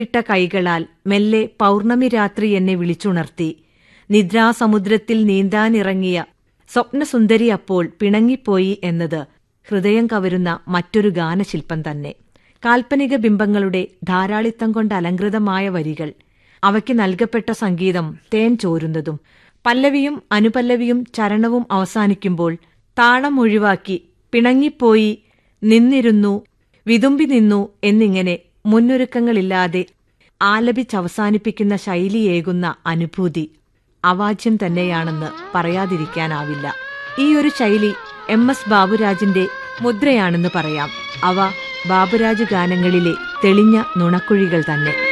ഇട്ട കൈകളാൽ മെല്ലെ പൗർണമി രാത്രി എന്നെ വിളിച്ചുണർത്തി നിദ്രാസമുദ്രത്തിൽ നീന്താനിറങ്ങിയ സ്വപ്നസുന്ദരി അപ്പോൾ പിണങ്ങിപ്പോയി എന്നത് ഹൃദയം കവരുന്ന മറ്റൊരു ഗാനശില്പം തന്നെ കാൽപ്പനിക ബിംബങ്ങളുടെ ധാരാളിത്തം കൊണ്ട് അലങ്കൃതമായ വരികൾ അവയ്ക്ക് നൽകപ്പെട്ട സംഗീതം തേൻ ചോരുന്നതും പല്ലവിയും അനുപല്ലവിയും ചരണവും അവസാനിക്കുമ്പോൾ താളം ഒഴിവാക്കി പിണങ്ങിപ്പോയി നിന്നിരുന്നു വിതുമ്പി നിന്നു എന്നിങ്ങനെ മുന്നൊരുക്കങ്ങളില്ലാതെ ആലപിച്ചവസാനിപ്പിക്കുന്ന ശൈലിയേകുന്ന അനുഭൂതി അവാച്യം തന്നെയാണെന്ന് പറയാതിരിക്കാനാവില്ല ഈ ഒരു ശൈലി എം എസ് ബാബുരാജിന്റെ മുദ്രയാണെന്ന് പറയാം അവ ബാബുരാജ് ഗാനങ്ങളിലെ തെളിഞ്ഞ നുണക്കുഴികൾ തന്നെ